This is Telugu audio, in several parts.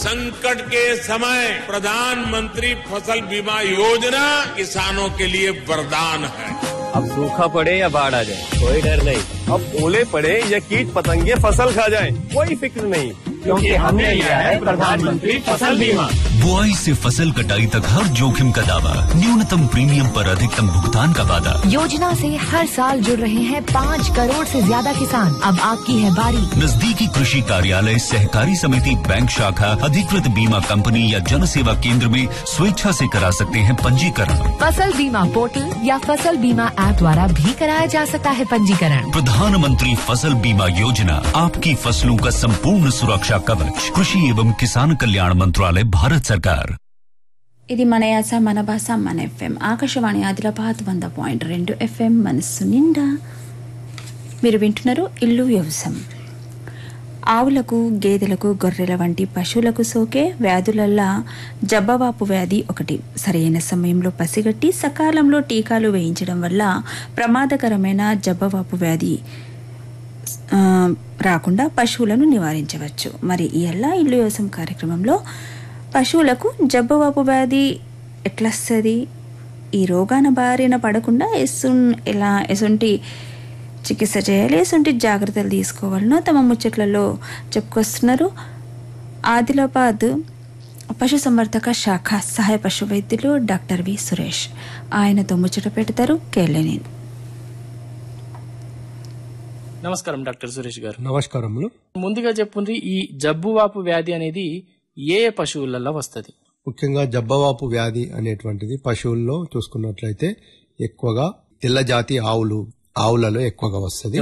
संकट के समय प्रधानमंत्री फसल बीमा योजना किसानों के लिए वरदान है अब सूखा पड़े या बाढ़ आ जाए कोई डर नहीं अब ओले पड़े या कीट पतंगे फसल खा जाए कोई फिक्र नहीं क्योंकि हमने लिया है प्रधानमंत्री फसल बीमा बुआई से फसल कटाई तक हर जोखिम का दावा न्यूनतम प्रीमियम पर अधिकतम भुगतान का वादा योजना से हर साल जुड़ रहे हैं पाँच करोड़ से ज्यादा किसान अब आपकी है बारी नजदीकी कृषि कार्यालय सहकारी समिति बैंक शाखा अधिकृत बीमा कंपनी या जन सेवा केंद्र में स्वेच्छा से करा सकते हैं पंजीकरण फसल बीमा पोर्टल या फसल बीमा ऐप द्वारा भी कराया जा सकता है पंजीकरण प्रधानमंत्री फसल बीमा योजना आपकी फसलों का संपूर्ण सुरक्षा कवच कृषि एवं किसान कल्याण मंत्रालय भारत सरकार ఇది మన యాస మన భాష మన ఎఫ్ఎం ఆకాశవాణి ఆదిలాబాద్ వంద పాయింట్ రెండు ఎఫ్ఎం మనస్సు నిండా మీరు వింటున్నారు ఇల్లు వ్యవసాయం ఆవులకు గేదెలకు గొర్రెల వంటి పశువులకు సోకే వ్యాధులల్లా జబ్బవాపు వ్యాధి ఒకటి సరైన సమయంలో పసిగట్టి సకాలంలో టీకాలు వేయించడం వల్ల ప్రమాదకరమైన జబ్బవాపు వ్యాధి ఆ, రాకుండా పశువులను నివారించవచ్చు మరి ఎలా ఇల్లు వ్యవసాయం కార్యక్రమంలో పశువులకు జబ్బవాపు వ్యాధి ఎట్లా వస్తుంది ఈ రోగాన బారిన పడకుండా ఎసున్ ఎలా ఎసుంటి చికిత్స చేయాలి ఎసుంటి జాగ్రత్తలు తీసుకోవాలనో తమ ముచ్చట్లలో చెప్పుకొస్తున్నారు ఆదిలాబాద్ పశు సంవర్ధక శాఖ సహాయ పశు వైద్యులు డాక్టర్ వి సురేష్ ఆయనతో ముచ్చట పెడతారు కేళ్ళని నమస్కారం డాక్టర్ సురేష్ గారు నమస్కారములు ముందుగా చెప్పుండ్రి ఈ జబ్బువాపు వ్యాధి అనేది ఏ ఏ పశువులలో వస్తుంది ముఖ్యంగా జబ్బవాపు వ్యాధి అనేటువంటిది పశువుల్లో చూసుకున్నట్లయితే ఎక్కువగా తెల్ల జాతి ఆవులు ఆవులలో ఎక్కువగా వస్తుంది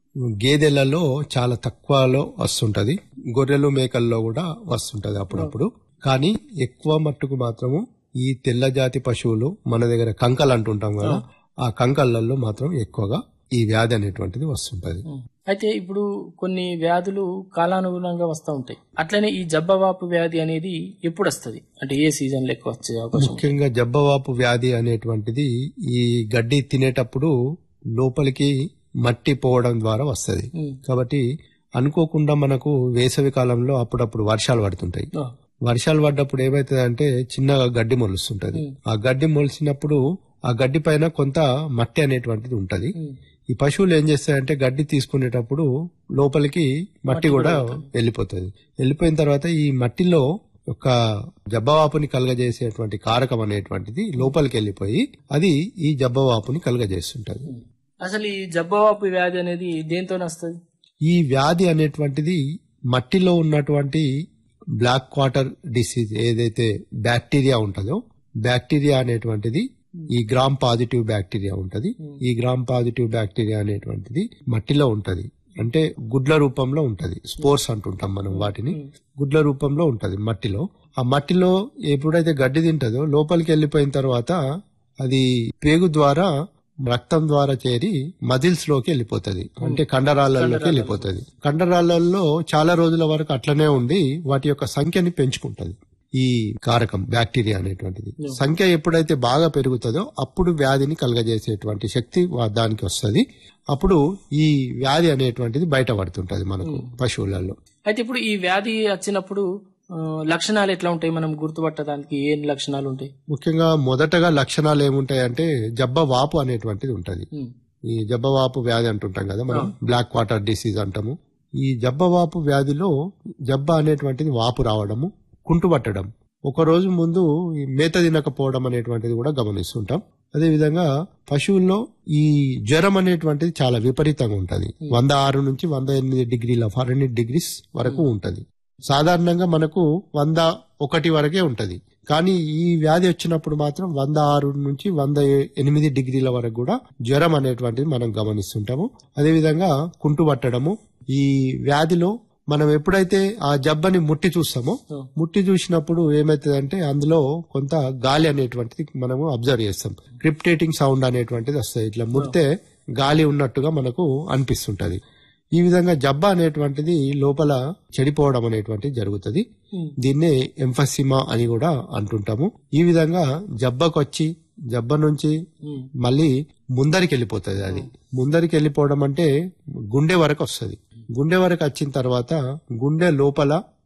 గేదెలలో చాలా తక్కువలో వస్తుంటది గొర్రెలు మేకల్లో కూడా వస్తుంటది అప్పుడప్పుడు కానీ ఎక్కువ మట్టుకు మాత్రము ఈ తెల్ల జాతి పశువులు మన దగ్గర కంకలు అంటుంటాం కదా ఆ కంకలలో మాత్రం ఎక్కువగా ఈ వ్యాధి అనేటువంటిది వస్తుంటది అయితే ఇప్పుడు కొన్ని వ్యాధులు కాలానుగుణంగా వస్తూ ఉంటాయి అట్లనే ఈ జబ్బవాపు వ్యాధి అనేది ఎప్పుడు వస్తుంది అంటే ఏ సీజన్ లెక్క వచ్చే అవకాశం ఉంది? ముఖ్యంగా జబ్బవాపు వ్యాధి అనేటువంటిది ఈ గడ్డి తినేటప్పుడు లోపలికి మట్టి పోవడం ద్వారా వస్తది కాబట్టి అనుకోకుండా మనకు వేసవి కాలంలో అప్పుడప్పుడు వర్షాలు పడుతుంటాయి ఆ, వర్షాలు పడ్డప్పుడు ఏమైతుంది అంటే చిన్నగా గడ్డి మొలుస్తుంటది ఆ గడ్డి మొలిచినప్పుడు ఆ గడ్డి పైన కొంత మట్టి అనేటువంటిది ఉంటది ఈ పశువులు ఏం చేస్తాయంటే గడ్డి తీసుకునేటప్పుడు లోపలికి మట్టి కూడా వెళ్ళిపోతుంది వెళ్ళిపోయిన తర్వాత ఈ మట్టిలో ఒక జబ్బవాపుని కలగజేసేటువంటి కారకం అనేటువంటిది లోపలికి వెళ్ళిపోయి అది ఈ జబ్బవాపుని కలగజేస్తుంటది అసలు ఈ జబ్బవాపు వ్యాధి అనేది దేంతో వస్తుంది ఈ వ్యాధి అనేటువంటిది మట్టిలో ఉన్నటువంటి బ్లాక్ వాటర్ డిసీజ్ ఏదైతే బ్యాక్టీరియా ఉంటుందో బ్యాక్టీరియా అనేటువంటిది ఈ గ్రామ్ పాజిటివ్ బ్యాక్టీరియా ఉంటది ఈ గ్రామ్ పాజిటివ్ బ్యాక్టీరియా అనేటువంటిది మట్టిలో ఉంటది అంటే గుడ్ల రూపంలో ఉంటది స్పోర్స్ అంటుంటాం మనం వాటిని గుడ్ల రూపంలో ఉంటది మట్టిలో ఆ మట్టిలో ఎప్పుడైతే గడ్డి తింటదో లోపలికి వెళ్ళిపోయిన తర్వాత అది పేగు ద్వారా రక్తం ద్వారా చేరి మజిల్స్ లోకి వెళ్ళిపోతది అంటే కండరాలలోకి వెళ్ళిపోతది కండరాలలో చాలా రోజుల వరకు అట్లనే ఉండి వాటి యొక్క సంఖ్యని పెంచుకుంటది ఈ కారకం బ్యాక్టీరియా అనేటువంటిది సంఖ్య ఎప్పుడైతే బాగా పెరుగుతుందో అప్పుడు వ్యాధిని కలగజేసేటువంటి శక్తి వా- దానికి వస్తది అప్పుడు ఈ వ్యాధి అనేటువంటిది బయటపడుతుంటది మనకు పశువులలో అయితే ఇప్పుడు ఈ వ్యాధి వచ్చినప్పుడు ఆ, లక్షణాలు ఎట్లా ఉంటాయి మనం గుర్తుపట్టడానికి ఏం లక్షణాలు ఉంటాయి ముఖ్యంగా మొదటగా లక్షణాలు ఏముంటాయంటే జబ్బ వాపు అనేటువంటిది ఉంటది ఉమ్, ఈ జబ్బవాపు వ్యాధి అంటుంటాం కదా మనం బ్లాక్ వాటర్ డిసీజ్ అంటాము ఈ జబ్బవాపు వ్యాధిలో జబ్బ అనేటువంటిది వాపు రావడము కుంటుపట్టడం ఒక రోజు ముందు ఈ మేత తినకపోవడం అనేటువంటిది కూడా గమనిస్తుంటాం అదే విధంగా పశువుల్లో ఈ జ్వరం అనేటువంటిది చాలా విపరీతంగా ఉంటది వంద ఆరు నుంచి వంద ఎనిమిది డిగ్రీల ఫారెన్హీట్ డిగ్రీస్ వరకు ఉంటది సాధారణంగా మనకు వంద ఒకటి వరకే ఉంటది కానీ ఈ వ్యాధి వచ్చినప్పుడు మాత్రం వంద ఆరు నుంచి వంద ఏ- ఎనిమిది డిగ్రీల వరకు కూడా జ్వరం అనేటువంటిది మనం గమనిస్తుంటాము అదేవిధంగా కుంటుపట్టడము ఈ వ్యాధిలో మనం ఎప్పుడైతే ఆ జబ్బని ముట్టి చూస్తామో ముట్టి చూసినప్పుడు ఏమైతుందంటే అందులో కొంత గాలి అనేటువంటిది మనము అబ్జర్వ్ చేస్తాం క్రిప్టేటింగ్ సౌండ్ అనేటువంటిది వస్తుంది ఇట్లా ముడితే గాలి ఉన్నట్టుగా మనకు అనిపిస్తుంటది ఈ విధంగా జబ్బ అనేటువంటిది లోపల చెడిపోవడం అనేటువంటిది జరుగుతుంది దీన్నే ఎంఫసిమా అని కూడా అంటుంటాము ఈ విధంగా జబ్బకొచ్చి జబ్బ నుంచి మళ్ళీ ముందరికి వెళ్ళిపోతుంది అది ముందరికి వెళ్ళిపోవడం అంటే గుండె వరకు వస్తుంది గుండె వరకు వచ్చిన తర్వాత గుండె లోపల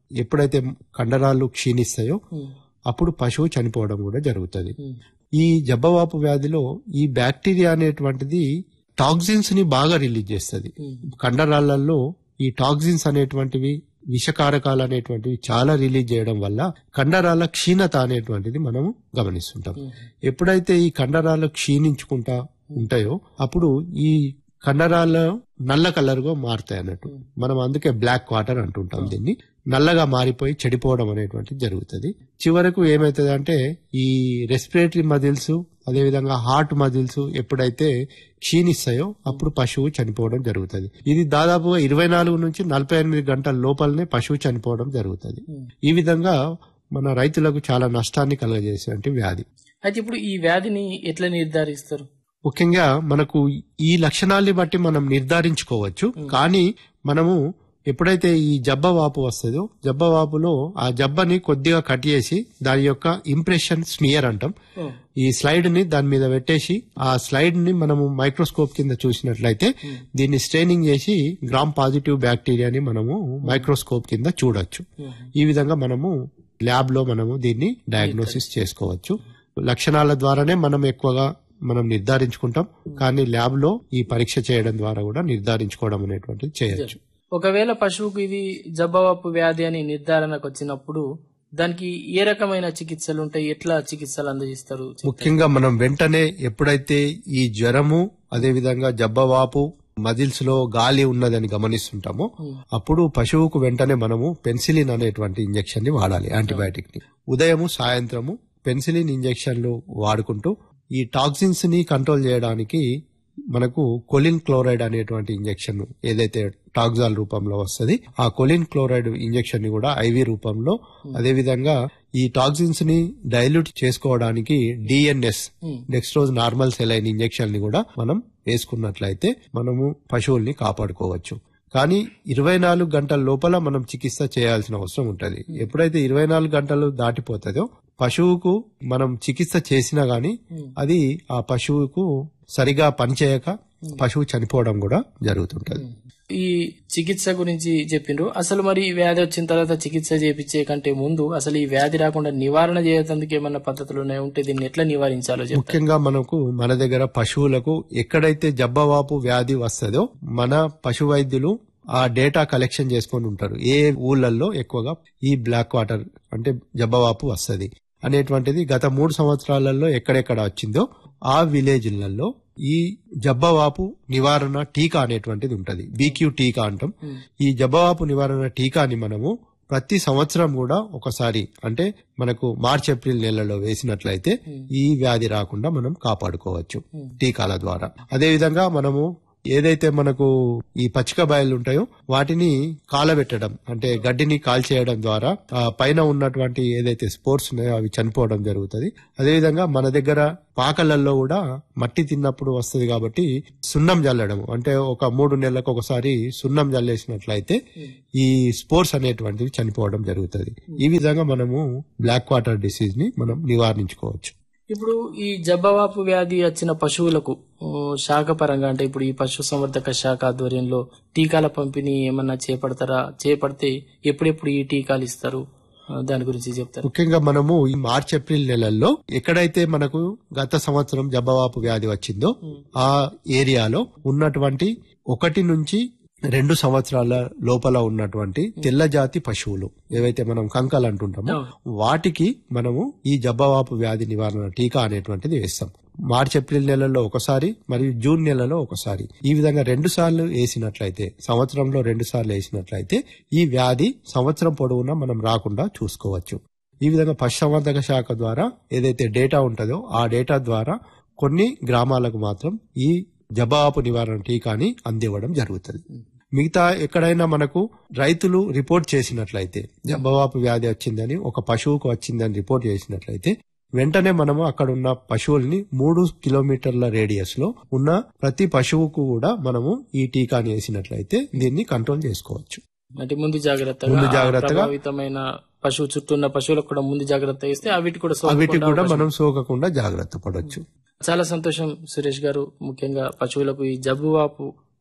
ఎప్పుడైతే కండరాలు క్షీణిస్తాయో అప్పుడు పశువు చనిపోవడం కూడా జరుగుతుంది ఈ జబ్బవాపు వ్యాధిలో ఈ బ్యాక్టీరియా అనేటువంటిది టాక్సిన్స్ ని బాగా రిలీజ్ చేస్తుంది కండరాలలో ఈ టాక్సిన్స్ అనేటువంటివి విషకారకాలు అనేటువంటివి చాలా రిలీజ్ చేయడం వల్ల కండరాల క్షీణత అనేటువంటిది మనము గమనిస్తుంటాం ఎప్పుడైతే ఈ కండరాలు క్షీణించుకుంటా ఉంటాయో అప్పుడు ఈ కండరాలు నల్ల కలర్ గా మారుతాయి అన్నట్టు మనం అందుకే బ్లాక్ వాటర్ అంటుంటాం దీన్ని నల్లగా మారిపోయి చెడిపోవడం అనేటువంటిది జరుగుతుంది చివరకు ఏమైతుంది అంటే ఈ రెస్పిరేటరీ మజిల్స్ అదేవిధంగా హార్ట్ మజిల్స్ ఎప్పుడైతే క్షీణిస్తాయో అప్పుడు పశువు చనిపోవడం జరుగుతుంది ఇది దాదాపుగా ఇరవై నాలుగు నుంచి నలభై ఎనిమిది గంటల లోపలనే పశువు చనిపోవడం జరుగుతుంది ఈ విధంగా మన రైతులకు చాలా నష్టాన్ని కలుగజేసే వ్యాధి అయితే ఇప్పుడు ఈ వ్యాధిని ఎట్లా నిర్ధారిస్తారు ముఖ్యంగా మనకు ఈ లక్షణాల్ని బట్టి మనం నిర్ధారించుకోవచ్చు కానీ మనము ఎప్పుడైతే ఈ జబ్బ వాపు వస్తుందో జబ్బ వాపులో ఆ జబ్బని కొద్దిగా కట్ చేసి దాని యొక్క ఇంప్రెషన్ స్మియర్ అంటాం ఈ స్లైడ్ ని దాని మీద పెట్టేసి ఆ స్లైడ్ ని మనము మైక్రోస్కోప్ కింద చూసినట్లయితే దీన్ని స్ట్రైనింగ్ చేసి గ్రామ్ పాజిటివ్ బ్యాక్టీరియాని మనము మైక్రోస్కోప్ కింద చూడొచ్చు ఈ విధంగా మనము ల్యాబ్ లో మనము దీన్ని డయాగ్నోసిస్ చేసుకోవచ్చు లక్షణాల ద్వారానే మనం ఎక్కువగా మనం నిర్ధారించుకుంటాం కానీ ల్యాబ్ లో ఈ పరీక్ష చేయడం ద్వారా కూడా నిర్ధారించుకోవడం అనేటువంటిది చేయొచ్చు ఒకవేళ పశువుకు ఇది జబ్బవాపు వ్యాధి అని నిర్ధారణకు వచ్చినప్పుడు దానికి ఏ రకమైన చికిత్సలు ఉంటాయి ఎట్లా చికిత్సలు అందజేస్తారు ముఖ్యంగా మనం వెంటనే ఎప్పుడైతే ఈ జ్వరము అదేవిధంగా జబ్బవాపు మజిల్స్ లో గాలి ఉన్నదని గమనిస్తుంటామో అప్పుడు పశువుకు వెంటనే మనము పెన్సిలిన్ అనేటువంటి ఇంజెక్షన్ ని వాడాలి యాంటీబయాటిక్ ని ఉదయము సాయంత్రము పెన్సిలిన్ ఇంజెక్షన్లు వాడుకుంటూ ఈ టాక్సిన్స్ ని కంట్రోల్ చేయడానికి మనకు కొలిన్ క్లోరైడ్ అనేటువంటి ఇంజెక్షన్ ఏదైతే టాక్సాల్ రూపంలో వస్తుంది ఆ కొలిన్ క్లోరైడ్ ఇంజెక్షన్ ని కూడా ఐవి రూపంలో అదేవిధంగా ఈ టాక్సిన్స్ ని డైల్యూట్ చేసుకోవడానికి DNS dextrose normal saline injection ని కూడా మనం వేసుకున్నట్లయితే మనము పశువుల్ని కాపాడుకోవచ్చు కానీ ఇరవై నాలుగు గంటల లోపల మనం చికిత్స చేయాల్సిన అవసరం ఉంటది ఎప్పుడైతే ఇరవై నాలుగు గంటలు దాటిపోతుందో పశువుకు మనం చికిత్స చేసినా గాని అది ఆ పశువుకు సరిగా పనిచేయక పశువు చనిపోవడం కూడా జరుగుతుంటది ఈ చికిత్స గురించి చెప్పిండ్రు అసలు మరి ఈ వ్యాధి వచ్చిన తర్వాత చికిత్స చేపించే కంటే ముందు అసలు ఈ వ్యాధి రాకుండా నివారణ చేయడానికి ఏమన్నా పద్ధతులు ఉన్నాయి ఉంటే దీన్ని ఎట్లా నివారించాలో చెప్తారు ముఖ్యంగా మనకు మన దగ్గర పశువులకు ఎక్కడైతే జబ్బవాపు వ్యాధి వస్తుందో మన పశు వైద్యులు ఆ డేటా కలెక్షన్ చేసుకొని ఉంటారు ఏ ఊళ్ళల్లో ఎక్కువగా ఈ బ్లాక్ వాటర్ అంటే జబ్బవాపు వస్తుంది అనేటువంటిది గత మూడు సంవత్సరాలలో ఎక్కడెక్కడ వచ్చిందో ఆ విలేజ్లలో ఈ జబ్బవాపు నివారణ టీకా అనేటువంటిది ఉంటది బీక్యూ టీకా అంటాం ఈ జబ్బవాపు నివారణ టీకాని మనము ప్రతి సంవత్సరం కూడా ఒకసారి అంటే మనకు మార్చ్ ఏప్రిల్ నెలలో వేసినట్లయితే ఈ వ్యాధి రాకుండా మనం కాపాడుకోవచ్చు టీకాల ద్వారా అదే విధంగా మనము ఏదైతే మనకు ఈ పచ్చిక బయలు ఉంటాయో వాటిని కాలబెట్టడం అంటే గడ్డిని కాల్చేయడం ద్వారా ఆ పైన ఉన్నటువంటి ఏదైతే స్పోర్ట్స్ ఉన్నాయో అవి చనిపోవడం జరుగుతుంది అదేవిధంగా మన దగ్గర పాకలల్లో కూడా మట్టి తిన్నప్పుడు వస్తుంది కాబట్టి సున్నం జల్లడం అంటే ఒక మూడు నెలలకు ఒకసారి సున్నం జల్లేసినట్లయితే ఈ స్పోర్ట్స్ అనేటువంటివి చనిపోవడం జరుగుతుంది ఈ విధంగా మనము బ్లాక్ వాటర్ డిసీజ్ ని మనం నివారించుకోవచ్చు ఇప్పుడు ఈ జబ్బవాపు వ్యాధి వచ్చిన పశువులకు ఆ, శాఖ పరంగా అంటే ఇప్పుడు ఈ పశు సంవర్ధక శాఖ ఆధ్వర్యంలో టీకాల పంపిణీ ఏమన్నా చేపడతారా చేపడితే ఎప్పుడెప్పుడు ఈ టీకాలు ఇస్తారు ఆ, దాని గురించి చెప్తారు ముఖ్యంగా మనము ఈ మార్చ్ ఏప్రిల్ నెలల్లో ఎక్కడైతే మనకు గత సంవత్సరం జబ్బవాపు వ్యాధి వచ్చిందో ఆ ఏరియాలో ఉన్నటువంటి ఒకటి నుంచి రెండు సంవత్సరాల లోపల ఉన్నటువంటి తెల్ల జాతి పశువులు ఏవైతే మనం కంకలు అంటుంటామో వాటికి మనము ఈ జబ్బవాపు వ్యాధి నివారణ టీకా అనేటువంటిది వేస్తాం మార్చ్ ఏప్రిల్ నెలలో ఒకసారి మరియు జూన్ నెలలో ఒకసారి ఈ విధంగా రెండు సార్లు వేసినట్లయితే సంవత్సరంలో రెండు సార్లు వేసినట్లయితే ఈ వ్యాధి సంవత్సరం పొడవునా మనం రాకుండా చూసుకోవచ్చు ఈ విధంగా పశుసంవర్ధక శాఖ ద్వారా ఏదైతే డేటా ఉంటుందో ఆ డేటా ద్వారా కొన్ని గ్రామాలకు మాత్రం ఈ జబాపు నివారణ టీకాని అందివ్వడం జరుగుతుంది మిగతా ఎక్కడైనా మనకు రైతులు రిపోర్ట్ చేసినట్లయితే జబ్బవాపు వ్యాధి వచ్చిందని ఒక పశువుకు వచ్చిందని రిపోర్ట్ చేసినట్లయితే వెంటనే మనము అక్కడ ఉన్న పశువుల్ని మూడు కిలోమీటర్ల రేడియస్ లో ఉన్న ప్రతి పశువుకు కూడా మనము ఈ టీకాని వేసినట్లయితే దీన్ని కంట్రోల్ చేసుకోవచ్చు అంటే ముందు జాగ్రత్తగా ముందు ఆ జాగ్రత్తగా ప్రభావితమైన పశువు చుట్టూ ఉన్న పశువులకు కూడా ముందు జాగ్రత్త ఇస్తే అవిటి కూడా సోకకుండా వీటికి కూడా అవకాశం మనం సోకకుండా జాగ్రత్త పడవచ్చు చాలా సంతోషం సురేష్ గారు ముఖ్యంగా పశువులకు ఈ జబ్బువాపు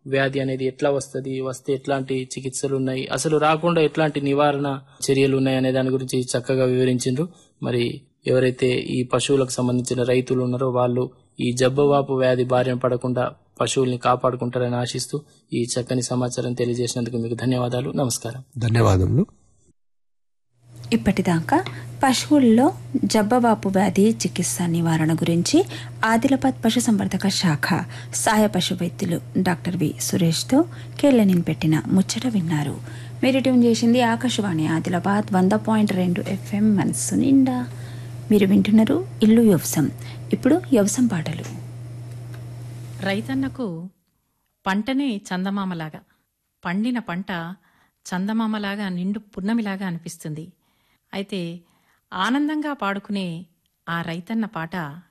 వ్యాధి అనేది ఎట్లా వస్తుంది వస్తే ఎట్లాంటి చికిత్సలు ఉన్నాయి అసలు రాకుండా ఎట్లాంటి నివారణ చర్యలు ఉన్నాయి అనే దాని గురించి చక్కగా వివరించిండ్రు మరి ఎవరైతే ఈ పశువులకు సంబంధించిన రైతులు ఉన్నారో వాళ్ళు ఈ జబ్బవాపు వ్యాధి బారిన పడకుండా పశువుల్ని కాపాడుకుంటారని ఆశిస్తూ ఈ చక్కని సమాచారం తెలియజేసినందుకు మీకు ధన్యవాదాలు నమస్కారం ధన్యవాదములు ఇప్పటిదాకా పశువుల్లో జబ్బవాపు వ్యాధి చికిత్స నివారణ గురించి ఆదిలాబాద్ పశుసంవర్ధక శాఖ సహాయ పశు వైద్యులు డాక్టర్ వి సురేష్తో కేళ్ళనిన్ పెట్టిన ముచ్చట విన్నారు మీరు ట్యూన్ చేసింది ఆకాశవాణి ఆదిలాబాద్ వంద పాయింట్ రెండు ఎఫ్ఎం మనస్సు నిండా మీరు వింటున్నారు ఇల్లు వ్యవసం ఇప్పుడు వ్యవసం పాటలు రైతన్నకు పంటనే చందమామలాగా పండిన పంట చందమామలాగా నిండు పున్నమిలాగా అనిపిస్తుంది అయితే ఆనందంగా పాడుకునే ఆ రైతన్న పాట